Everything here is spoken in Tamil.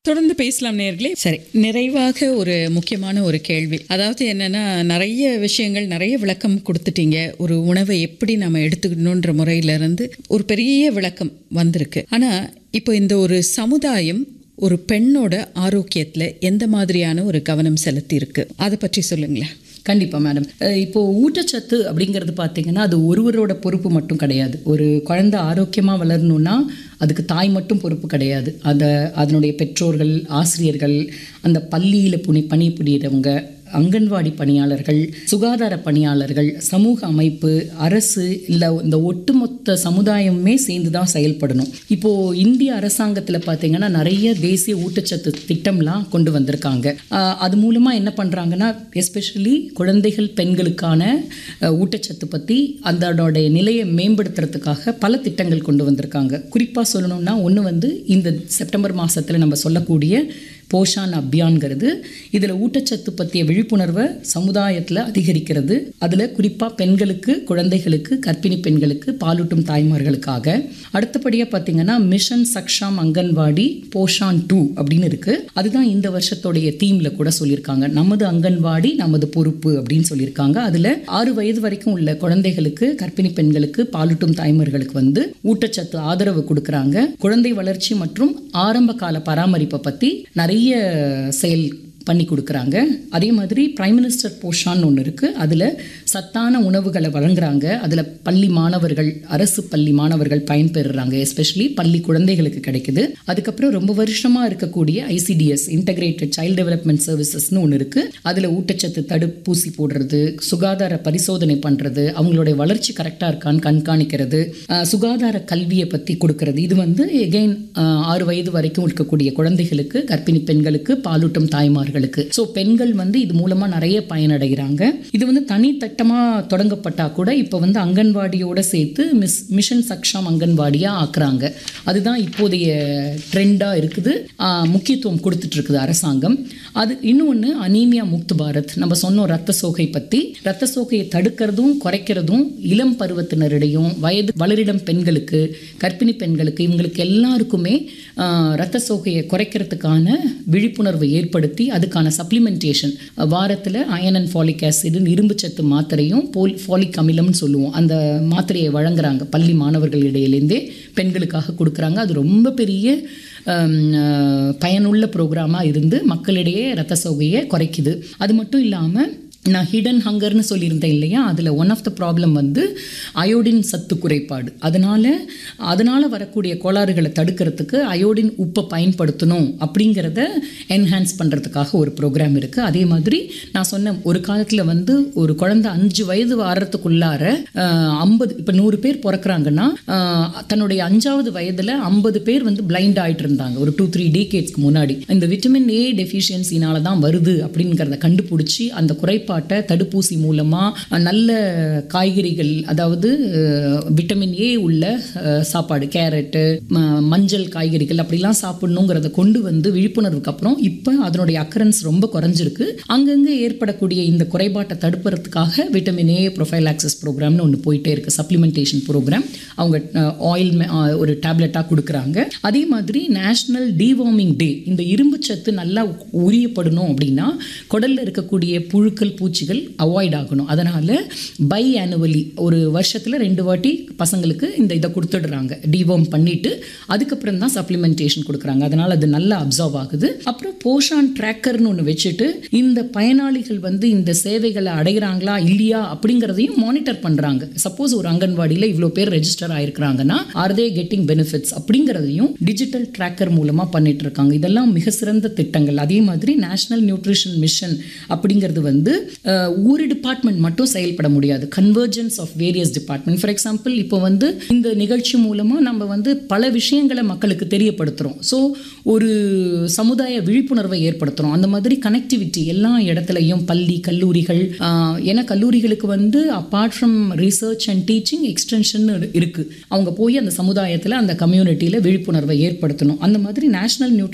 தொடர்ந்து பேசலாம் நேர்களே சரி நிறைவாக ஒரு முக்கியமான ஒரு கேள்வி அதாவது என்னன்னா நிறைய விஷயங்கள் நிறைய விளக்கம் கொடுத்துட்டீங்க ஒரு உணவை எப்படி நம்ம எடுத்துக்கணுன்ற முறையிலிருந்து ஒரு பெரிய விளக்கம் வந்திருக்கு ஆனா இப்போ இந்த ஒரு சமுதாயம் ஒரு பெண்ணோட ஆரோக்கியத்துல எந்த மாதிரியான ஒரு கவனம் செலுத்தி இருக்கு அதை பற்றி சொல்லுங்களேன் கண்டிப்பாக மேடம் அஹ் இப்போ ஊட்டச்சத்து அப்படிங்கிறது பார்த்தீங்கன்னா அது ஒருவரோட பொறுப்பு மட்டும் கிடையாது ஒரு குழந்தை ஆரோக்கியமாக வளரணும்னா அதுக்கு தாய் மட்டும் பொறுப்பு கிடையாது அதை அதனுடைய பெற்றோர்கள் ஆசிரியர்கள் அந்த பள்ளியில் புனி பணிபுரியறவங்க அங்கன்வாடி பணியாளர்கள் சுகாதார பணியாளர்கள் சமூக அமைப்பு அரசு இல்லை இந்த ஒட்டுமொத்த சமுதாயமுமே சேர்ந்து தான் செயல்படணும் இப்போ இந்திய அரசாங்கத்தில் பார்த்தீங்கன்னா நிறைய தேசிய ஊட்டச்சத்து திட்டம்லாம் கொண்டு வந்திருக்காங்க ஆஹ் அது மூலமாக என்ன பண்ணுறாங்கன்னா எஸ்பெஷலி குழந்தைகள் பெண்களுக்கான அஹ், ஊட்டச்சத்து பற்றி அதனுடைய நிலையை மேம்படுத்துறதுக்காக பல திட்டங்கள் கொண்டு வந்திருக்காங்க குறிப்பாக சொல்லணும்னா ஒன்று வந்து இந்த செப்டம்பர் மாதத்தில் நம்ம சொல்லக்கூடிய போஷான் அபியான்கிறது இதில் ஊட்டச்சத்து பற்றிய விழிப்புணர்வை சமுதாயத்தில் அதிகரிக்கிறது அதில் குறிப்பாக பெண்களுக்கு குழந்தைகளுக்கு கர்ப்பிணி பெண்களுக்கு பாலூட்டும் தாய்மார்களுக்காக அடுத்தபடியாக பார்த்தீங்கன்னா மிஷன் சக்ஷாம் அங்கன்வாடி போஷான் டூ அப்படின்னு இருக்குது அதுதான் இந்த வருஷத்துடைய தீமில் கூட சொல்லியிருக்காங்க நமது அங்கன்வாடி நமது பொறுப்பு அப்படின்னு சொல்லியிருக்காங்க அதில் ஆறு வயது வரைக்கும் உள்ள குழந்தைகளுக்கு கர்ப்பிணி பெண்களுக்கு பாலூட்டும் தாய்மார்களுக்கு வந்து ஊட்டச்சத்து ஆதரவு கொடுக்குறாங்க குழந்தை வளர்ச்சி மற்றும் ஆரம்ப கால பராமரிப்பை பற்றி நிறைய செயல் பண்ணி கொடுக்குறாங்க அதே மாதிரி பிரைம் மினிஸ்டர் போஷான்னு ஒன்று இருக்குது அதில் சத்தான உணவுகளை வழங்குறாங்க அதில் பள்ளி மாணவர்கள் அரசு பள்ளி மாணவர்கள் பயன்பெறுறாங்க எஸ்பெஷலி பள்ளி குழந்தைகளுக்கு கிடைக்குது அதுக்கப்புறம் ரொம்ப வருஷமாக இருக்கக்கூடிய ஐசிடிஎஸ் இன்டகிரேட்டட் சைல்டு டெவலப்மெண்ட் சர்வீசஸ்னு ஒன்று இருக்குது அதில் ஊட்டச்சத்து தடுப்பூசி போடுறது சுகாதார பரிசோதனை பண்ணுறது அவங்களுடைய வளர்ச்சி கரெக்டாக இருக்கான்னு கண்காணிக்கிறது அஹ், சுகாதார கல்வியை பற்றி கொடுக்கறது இது வந்து எகெயின் ஆறு வயது வரைக்கும் இருக்கக்கூடிய குழந்தைகளுக்கு கர்ப்பிணி பெண்களுக்கு பாலூட்டும் தாய்மார்களுக்கு ஸோ பெண்கள் வந்து இது மூலமாக நிறைய பயனடைகிறாங்க இது வந்து தனித்தட்டமாக தொடங்கப்பட்டா கூட இப்போ வந்து அங்கன்வாடியோட சேர்த்து மிஸ் மிஷன் சக்ஷாம் அங்கன்வாடியாக ஆக்குறாங்க அதுதான் இப்போதைய ட்ரெண்டாக இருக்குது ஆஹ், முக்கியத்துவம் கொடுத்துட்டு இருக்குது அரசாங்கம் அது இன்னொன்று அனீமியா முக்து பாரத் நம்ம சொன்னோம் ரத்த சோகை பற்றி ரத்த சோகையை தடுக்கிறதும் குறைக்கிறதும் இளம் பருவத்தினரிடையும் வயது வளரிடம் பெண்களுக்கு கர்ப்பிணி பெண்களுக்கு இவங்களுக்கு எல்லாருக்குமே ஆஹ், ரத்த சோகையை குறைக்கிறதுக்கான விழிப்புணர்வை ஏற்படுத்தி அதுக்கான சப்ளிமெண்டேஷன் வாரத்தில் அயன் அண்ட் ஃபாலிக் ஆசிட் இரும்புச்சத்து மாத்திரையும் போல் ஃபாலிக் அமிலம்னு சொல்லுவோம் அந்த மாத்திரையை வழங்குறாங்க பள்ளி மாணவர்கள் இடையிலேருந்தே பெண்களுக்காக கொடுக்குறாங்க அது ரொம்ப பெரிய ஹம், அஹ், பயனுள்ள ப்ரோக்ராமாக இருந்து மக்களிடையே ரத்த சோகையை குறைக்குது அது மட்டும் இல்லாமல் நான் ஹிடன் ஹங்கர்னு சொல்லியிருந்தேன் இல்லையா அதில் ஒன் ஆஃப் த ப்ராப்ளம் வந்து அயோடின் சத்து குறைபாடு அதனால் அதனால் வரக்கூடிய கோளாறுகளை தடுக்கிறதுக்கு அயோடின் உப்பை பயன்படுத்தணும் அப்படிங்கிறத என்ஹான்ஸ் பண்ணுறதுக்காக ஒரு ப்ரோக்ராம் இருக்குது அதே மாதிரி நான் சொன்ன ஒரு காலத்தில் வந்து ஒரு குழந்தை அஞ்சு வயது வர்றதுக்குள்ளார ஐம்பது இப்போ நூறு பேர் பிறக்கிறாங்கன்னா ஆஹ், தன்னுடைய அஞ்சாவது வயதில் ஐம்பது பேர் வந்து பிளைண்ட் ஆயிட்டு இருந்தாங்க ஒரு டூ த்ரீ டேகேட்ஸ்க்கு முன்னாடி இந்த விட்டமின் ஏ டெஃபிஷியன்சினால தான் வருது அப்படிங்கிறத கண்டுபிடிச்சி அந்த குறைபாட்டை தடுப்பூசி மூலமாக நல்ல காய்கறிகள் அதாவது அஹ், விட்டமின் ஏ உள்ள அஹ், சாப்பாடு கேரட்டு ம- மஞ்சள் காய்கறிகள் அப்படிலாம் சாப்பிடணுங்கிறத கொண்டு வந்து விழிப்புணர்வுக்கு அப்புறம் இப்போ அதனுடைய அக்கரன்ஸ் ரொம்ப குறைஞ்சிருக்கு அங்கங்கே ஏற்படக்கூடிய இந்த குறைபாட்டை தடுப்புறதுக்காக விட்டமின் ஏ ப்ரொஃபைல் ப்ரோக்ராம்னு ஒன்று போயிட்டே இருக்கு சப்ளிமெண்டேஷன் ப்ரோக்ராம் அவங்க ஆயில் ஒரு டேப்லெட்டாக கொடுக்குறாங்க அதே மாதிரி நேஷ்னல் டிவார்மிங் டே இந்த இரும்பு சத்து நல்லா உரியப்படணும் அப்படின்னா குடல்ல இருக்கக்கூடிய புழுக்கள் பூச்சிகள் அவாய்ட் ஆகணும் அதனால பை ஆனுவலி ஒரு வருஷத்துல ரெண்டு வாட்டி பசங்களுக்கு இந்த இதை கொடுத்துடுறாங்க டிவார்ம் பண்ணிட்டு அதுக்கப்புறம் தான் சப்ளிமெண்டேஷன் கொடுக்குறாங்க அதனால அது நல்லா அப்சர்வ் ஆகுது அப்புறம் போஷான் ட்ராக்கர்னு ஒன்று வச்சுட்டு இந்த பயனாளிகள் வந்து இந்த சேவைகளை அடைகிறாங்களா இல்லையா அப்படிங்கிறதையும் மானிட்டர் பண்றாங்க சப்போஸ் ஒரு அங்கன்வாடியில் இவ்வளோ பேர் ரெஜிஸ்டர் ஆயிருக்கிறாங்கன்னா ஆர் தே கெட்டிங் பெனிஃபிட்ஸ் அப்படிங்கிறதையும் டிஜிட்டல் ட்ராக்கர் மூலமா பண்ணிட்டு இருக்காங்க இதெல்லாம் மிக சிறந்த திட்டங்கள் அதே மாதிரி நேஷனல் நியூட்ரிஷன் மிஷன் அப்படிங்கிறது வந்து அஹ், ஒரு டிபார்ட்மெண்ட் மட்டும் செயல்பட முடியாது convergence of various department for example இப்போ வந்து இந்த நிகழ்ச்சி மூலமா நம்ம வந்து பல விஷயங்களை மக்களுக்கு தெரியப்படுத்துறோம் ஸோ ஒரு சமுதாய விழிப்புணர்வை ஏற்படுத்துறோம் அந்த மாதிரி கனெக்டிவிட்டி எல்லா இடத்துலையும் பள்ளி கல்லூரிகள் ஆஹ், ஏன்னா கல்லூரிகளுக்கு வந்து apart from research and teaching extension இருக்கு அவங்க போய் அந்த சமுதாயத்தில் அந்த கம்யூனிட்டியில் விழிப்புணர்வை ஏற்படுத்தணும் அந்த மாதிரி நேஷனல் நியூட்ரி